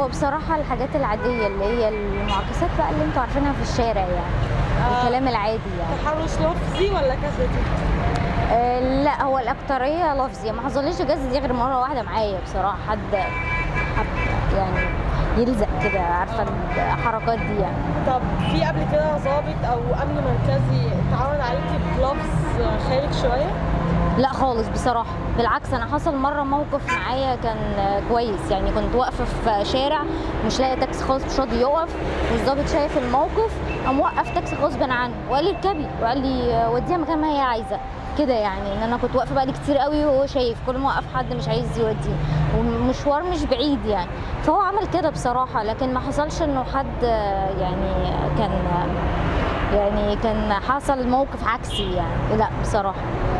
هو بصراحة الحاجات العادية اللي هي المعاكسات بقى اللي انتوا عارفينها في الشارع يعني آه. الكلام العادي يعني تحرش لفظي ولا جسدي آه لا هو الأكترية لفظي ما حصليش جاز دي غير مرة واحدة معايا بصراحة حد حد يعني يلزق كده عارفة الحركات دي يعني طب في قبل كده ضابط او امن مركزي اتعرض عليكي بلفظ خارج شويه لا خالص بصراحة بالعكس أنا حصل مرة موقف معايا كان كويس يعني كنت واقفة في شارع مش لاقي تاكسي خالص مش راضي يقف والظابط شايف الموقف قام وقف تاكسي غصب عنه وقال لي اركبي وقال لي وديها مكان ما هي عايزة كده يعني ان انا كنت واقفه بقالي كتير قوي وهو شايف كل ما وقف حد مش عايز يوديه والمشوار مش بعيد يعني فهو عمل كده بصراحه لكن ما حصلش انه حد يعني كان يعني كان حصل موقف عكسي يعني لا بصراحه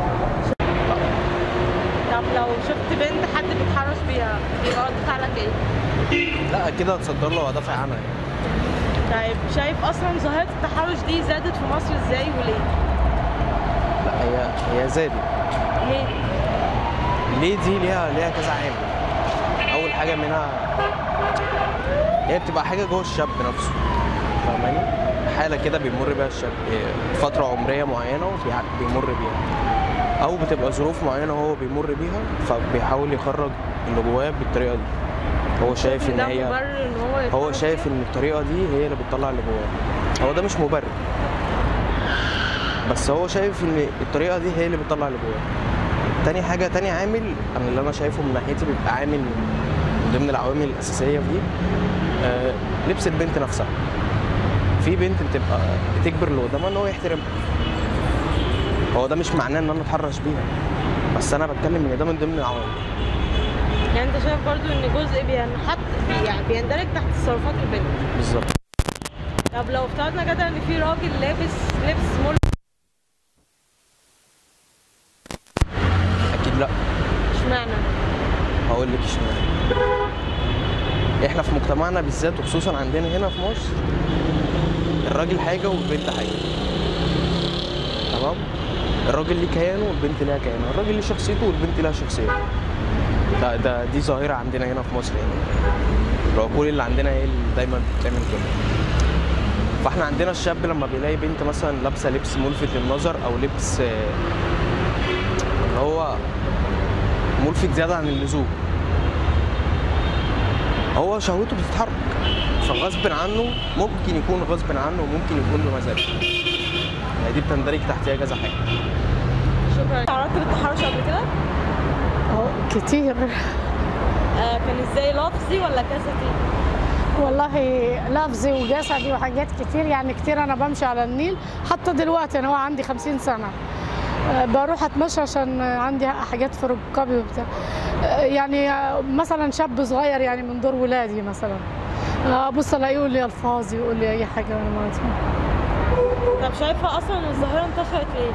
طب لو شفت بنت حد بيتحرش بيها يبقى رد فعلك ايه؟ لا كده اتصدر له وادافع عنها يعني. طيب شايف اصلا ظاهره التحرش دي زادت في مصر ازاي وليه؟ لا هي هي زادت ليه؟ ليه دي ليها ليها كذا عامل اول حاجه منها هي بتبقى حاجه جوه الشاب نفسه فاهماني حاله كده بيمر بيها الشاب إيه، فتره عمريه معينه وبيمر بيها او بتبقى ظروف معينه هو بيمر بيها فبيحاول يخرج اللي جواه بالطريقه دي هو شايف ان ده هي مبرر ان هو هو يتحرش شايف ان الطريقه دي هي اللي بتطلع اللي جواه هو ده مش مبرر بس هو شايف ان الطريقه دي هي اللي بتطلع اللي جواه تاني حاجه تاني عامل انا اللي انا شايفه من ناحيتي بيبقى عامل من ضمن العوامل الاساسيه في دي آه لبس البنت نفسها في بنت بتبقى بتجبر اللي قدامها ان هو يحترمها هو ده مش معناه ان انا اتحرش بيها بس انا بتكلم ان ده من ضمن العوامل يعني انت شايف برضو ان جزء بينحط يعني بيندرج تحت تصرفات البنت بالظبط طب لو افترضنا كده ان في راجل لابس لبس مل اكيد لا اشمعنى؟ هقول لك اشمعنى احنا في مجتمعنا بالذات وخصوصا عندنا هنا في مصر الراجل حاجه والبنت حاجه تمام الراجل ليه كيانه والبنت ليها كيانها الراجل ليه شخصيته والبنت ليها شخصيته ده ده دي ظاهره عندنا هنا في مصر يعني العقول اللي عندنا هي اللي دايما بتعمل كده فاحنا عندنا الشاب لما بيلاقي بنت مثلا لابسه لبس ملفت للنظر او لبس آه، اللي هو ملفت زياده عن اللزوم هو شهوته بتتحرك فغصب عنه ممكن يكون غصب عنه وممكن يكون بمزاجه يعني دي بتندرج تحتها كذا حاجه شكرا تعرضت للتحرش قبل كده؟ أهو كتير آه كان ازاي لفظي ولا جسدي؟ والله لفظي وجسدي وحاجات كتير يعني كتير انا بمشي على النيل حتى دلوقتي انا هو عندي 50 سنه آه، بروح اتمشى عشان عندي حاجات في ركابي وبتاع آه، يعني آه، مثلا شاب صغير يعني من دور ولادي مثلا آه، ابص الاقيه يقول لي الفاظ يقول لي اي حاجه وانا ما طب شايفه اصلا ان الظاهره انتشرت ليه؟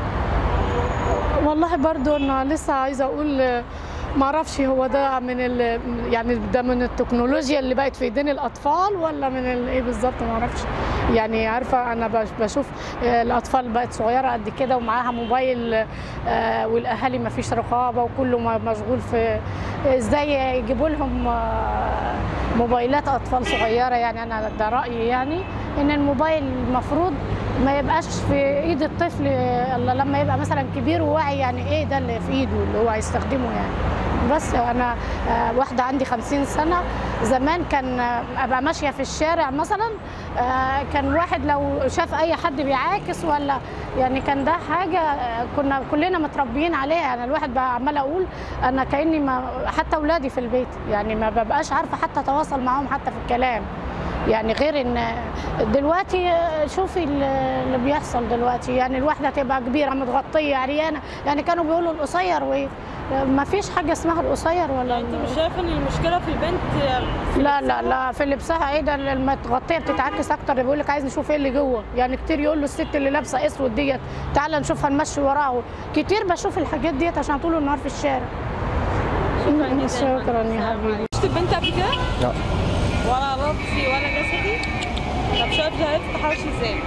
والله برضو انا لسه عايزه اقول آه، ما اعرفش هو ده من ال يعني ده من التكنولوجيا اللي بقت في ايدين الاطفال ولا من ال- ايه بالظبط ما اعرفش يعني عارفه انا بش- بشوف آه، الاطفال بقت صغيره قد كده ومعاها موبايل آه، والاهالي ما فيش رقابه وكله م- مشغول في ازاي يجيبوا لهم آه، موبايلات اطفال صغيره يعني انا ده رايي يعني ان الموبايل المفروض ما يبقاش في ايد الطفل الا لما يبقى مثلا كبير وواعي يعني ايه ده اللي في ايده اللي هو هيستخدمه يعني بس انا آه، واحده عندي 50 سنه زمان كان آه، ابقى ماشيه في الشارع مثلا آه، كان واحد لو شاف اي حد بيعاكس ولا يعني كان ده حاجه آه، كنا كلنا متربيين عليها انا الواحد بقى عمال اقول انا كاني ما حتى اولادي في البيت يعني ما ببقاش عارفه حتى اتواصل معاهم حتى في الكلام يعني غير ان دلوقتي شوفي اللي بيحصل دلوقتي يعني الواحده تبقى كبيره متغطيه عريانه يعني كانوا بيقولوا القصير وايه ما فيش حاجه اسمها القصير ولا يعني انت مش شايفه ان المشكله في البنت في لا لبسها؟ لا لا في لبسها ايه ده المتغطيه بتتعكس اكتر بيقول لك عايز نشوف ايه اللي جوه يعني كتير يقول له الست اللي لابسه اسود ديت تعالى نشوفها نمشي وراها كتير بشوف الحاجات ديت عشان طول النهار في الشارع شكرا جدا شكرا يا حبيبي شفت البنت قبل كده؟ لا ولا لفظي ولا جسدي؟ طب شايف ظاهره التحرش ازاي؟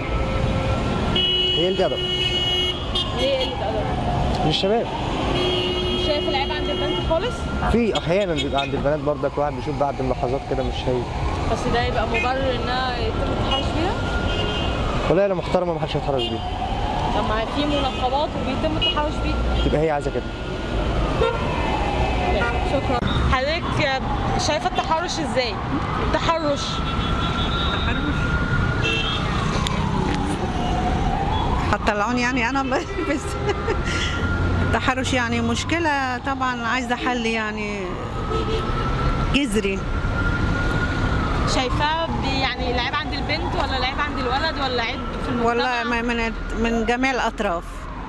هي الجدل ليه قله ادب؟ للشباب مش شايف العيب عند البنت خالص؟ في احيانا بيبقى عند البنات برضك واحد بيشوف بعد اللحظات كده مش هي بس ده يبقى مبرر انها يتم التحرش بيها والله لو محترمه ما حدش هيتحرش بيها طب ما في منقبات وبيتم التحرش بيها تبقى هي عايزه كده شكرا حضرتك شايفه التحرش ازاي التحرش هتطلعوني يعني انا بس التحرش يعني مشكلة طبعا عايزة حل يعني جذري شايفاه بي- يعني العيب عند البنت ولا العيب عند الولد ولا عيب في المجتمع والله من من- من جميع الأطراف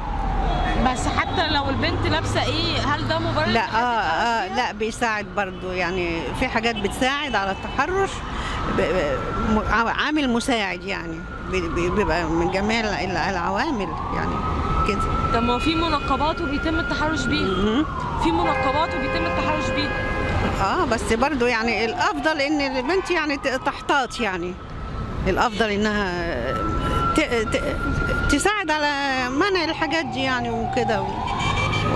بس حتى لو البنت لابسه ايه هل ده مبرر لا إنها آه, تتحرش آه بيها؟ لا بيساعد برضو يعني في حاجات بتساعد على التحرش ب- ب- م- عامل مساعد يعني بي- بي- بيبقى من جميع الع- العوامل يعني كده طب ما هو في منقبات وبيتم التحرش بيها مم. في منقبات وبيتم التحرش بيها اه بس برضو يعني الافضل ان البنت يعني ت- تحتاط يعني الافضل انها ت... ت... تساعد على منع الحاجات دي يعني وكده و... و...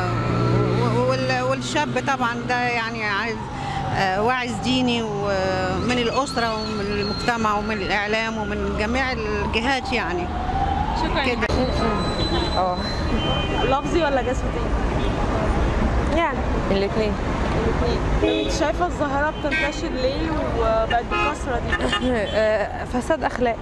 وال... والشاب طبعا ده يعني عايز آه، واعظ ديني ومن الاسره ومن المجتمع ومن الاعلام ومن جميع الجهات يعني شكرا كده اه لفظي ولا جسدي يعني الاثنين الاثنين انت شايفه الظاهره بتنتشر ليه وبقت بالكثره دي فساد اخلاق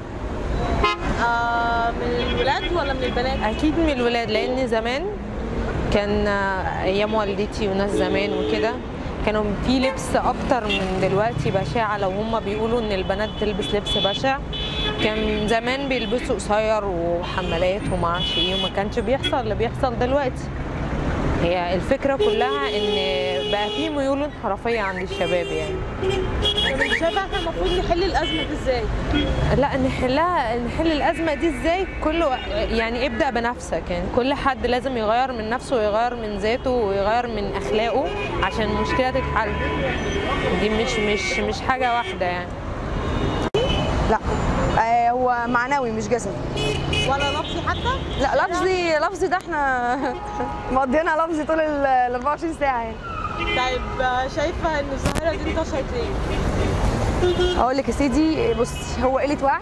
آه من الولاد ولا من البنات اكيد من الولاد لان زمان كان آه، ايام والدتي وناس زمان وكده كانوا في لبس اكتر من دلوقتي بشاعة لو هم بيقولوا ان البنات تلبس لبس بشع كان زمان بيلبسوا قصير وحمالات وما اعرفش ايه وما كانش بيحصل اللي بيحصل دلوقتي هي الفكرة كلها ان بقى في ميول انحرافية عند الشباب يعني طب انت شايفه احنا المفروض نحل الازمه دي ازاي لا نحلها نحل الازمه دي ازاي كل وا- يعني ابدا بنفسك يعني كل حد لازم يغير من نفسه ويغير من ذاته ويغير من اخلاقه عشان المشكله تتحل دي مش مش مش حاجه واحده يعني لا آه هو معنوي مش جسدي ولا لفظي حتى لا لفظي لفظي ده احنا مقضينا لفظي طول ال 24 ساعه يعني طيب آه، شايفه ان الظاهره دي انتشرت ليه اقول لك يا سيدي بص هو قله وعي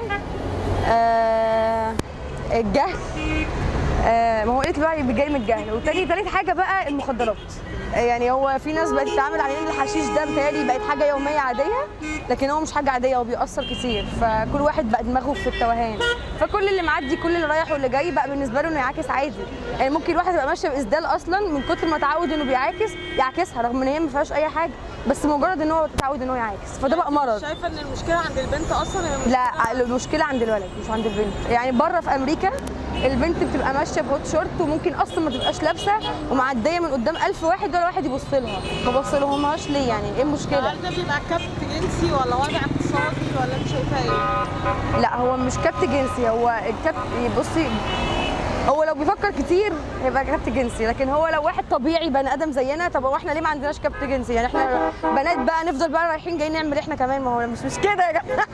آه الجهل آه ما هو قله الوعي جاي من الجهل وتاني تالت حاجه بقى المخدرات آه، يعني هو في ناس بقت تتعامل على ان الحشيش ده بتهيألي بقت حاجه يوميه عاديه لكن هو مش حاجه عاديه هو بيأثر كتير فكل واحد بقى دماغه في التوهان فكل اللي معدي كل اللي رايح واللي جاي بقى بالنسبه له انه يعاكس عادي يعني ممكن الواحد يبقى ماشيه باسدال اصلا من كتر ما اتعود انه بيعاكس يعاكسها رغم ان هي ما فيهاش اي حاجه بس مجرد ان هو اتعود ان هو يعاكس فده بقى مرض شايفه ان المشكله عند البنت اصلا هي لا المشكله عند الولد مش عند البنت يعني بره في امريكا البنت بتبقى ماشيه بهوت شورت وممكن اصلا ما تبقاش لابسه ومعديه من قدام ألف واحد ولا واحد يبص لها ما بص لهمهاش ليه يعني ايه المشكله هل ده بيبقى كبت جنسي ولا وضع اقتصادي ولا انت شايفاه ايه؟ لا هو مش كبت جنسي هو الكبت بصي هو لو بيفكر كتير هيبقى كبت جنسي لكن هو لو واحد طبيعي بني ادم زينا طب هو احنا ليه ما عندناش كبت جنسي يعني احنا بنات بقى نفضل بقى رايحين جايين نعمل احنا كمان ما هو مش مش كده يا جماعه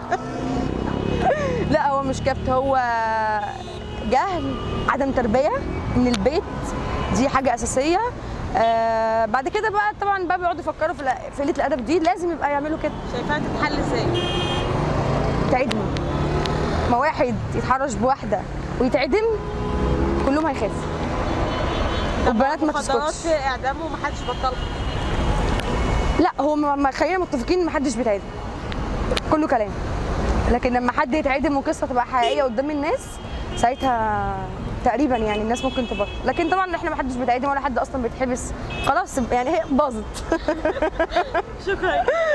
لا هو مش كبت هو جهل عدم تربيه من البيت دي حاجه اساسيه آه بعد كده بقى طبعا بقى بيقعدوا يفكروا في الأ- في قله الادب دي لازم يبقى يعملوا كده شايفاها تتحل ازاي؟ تعدم ما واحد يتحرش بواحده ويتعدم كلهم هيخافوا والبنات ما مخدرات تسكتش في اعدام ومحدش بطلها لا هو ما ما- خلينا متفقين ان محدش بيتعدم كله كلام لكن لما حد يتعدم وقصه تبقى حقيقيه قدام الناس ساعتها تقريبا يعني الناس ممكن تبطل لكن طبعا احنا ما حدش بيتعدم ولا حد اصلا بيتحبس خلاص يعني هي باظت شكرا